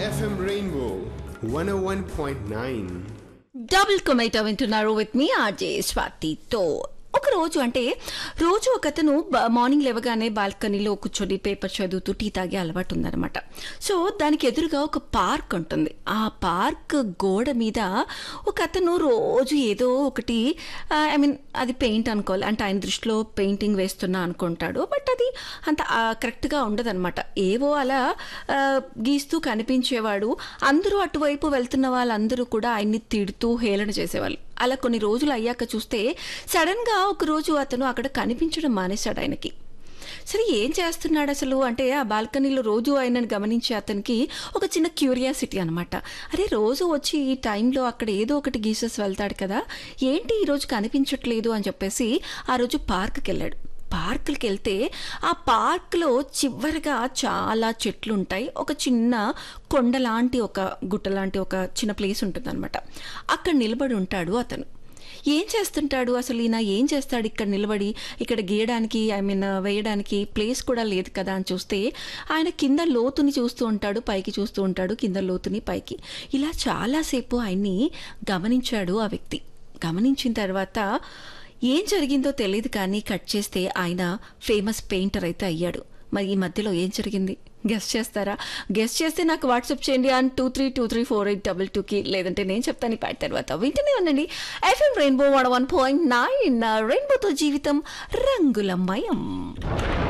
FM Rainbow 101.9. Double కొమైటో వింటున్నారు with me RJ స్వాతితో ఒక రోజు అంటే రోజు ఒక అతను బ- మార్నింగ్ లేవగానే బాల్కనీలో కూర్చొని పేపర్ చదువుతూ టీ తాగే అలవాటు ఉందన్నమాట సో దానికి ఎదురుగా ఒక పార్క్ ఉంటుంది ఆ పార్క్ గోడ మీద ఒక అతను రోజు ఏదో ఒకటి ఐ మీన్ అది పెయింట్ అనుకోవాలి అంటే ఆయన దృష్టిలో పెయింటింగ్ వేస్తున్నా అనుకుంటాడు బట్ అది అంత కరెక్ట్గా ఉండదన్నమాట ఏవో అలా ఆ, గీస్తూ కనిపించేవాడు అందరూ అటువైపు వెళ్తున్న వాళ్ళందరూ కూడా ఆయన్ని తిడుతూ హేళన చేసేవాళ్ళు అలా కొన్ని రోజులు అయ్యాక చూస్తే సడన్గా ఒక రోజు అతను అక్కడ కనిపించడం మానేశాడు ఆయనకి సరే ఏం చేస్తున్నాడు అసలు అంటే ఆ బాల్కనీలో రోజు ఆయనను గమనించే అతనికి ఒక చిన్న క్యూరియాసిటీ అనమాట అరే రోజు వచ్చి ఈ టైంలో అక్కడ ఏదో ఒకటి గీసెస్ వెళ్తాడు కదా ఏంటి ఈరోజు కనిపించట్లేదు అని చెప్పేసి ఆ రోజు పార్క్కి వెళ్ళాడు పార్కులకి వెళ్తే ఆ పార్క్లో చివరిగా చాలా చెట్లు ఉంటాయి ఒక చిన్న కొండ లాంటి ఒక గుట్ట లాంటి ఒక చిన్న ప్లేస్ ఉంటుందన్నమాట అక్కడ నిలబడి ఉంటాడు అతను ఏం చేస్తుంటాడు అసలు ఈయన ఏం చేస్తాడు ఇక్కడ నిలబడి ఇక్కడ గీయడానికి ఐ మీన్ వేయడానికి ప్లేస్ కూడా లేదు కదా అని చూస్తే ఆయన కింద లోతుని చూస్తూ ఉంటాడు పైకి చూస్తూ ఉంటాడు కింద లోతుని పైకి ఇలా చాలాసేపు ఆయన్ని గమనించాడు ఆ వ్యక్తి గమనించిన తర్వాత ఏం జరిగిందో తెలియదు కానీ కట్ చేస్తే ఆయన ఫేమస్ పెయింటర్ అయితే అయ్యాడు మరి ఈ మధ్యలో ఏం జరిగింది గెస్ట్ చేస్తారా గెస్ట్ చేస్తే నాకు వాట్సాప్ చేయండి and two three two three four eight double టూకి లేదంటే నేను చెప్తాను ఈ పాట తర్వాత వింటూనే ఉండండి FM Rainbow one one point nine రెయిన్బోతో జీవితం రంగులమయం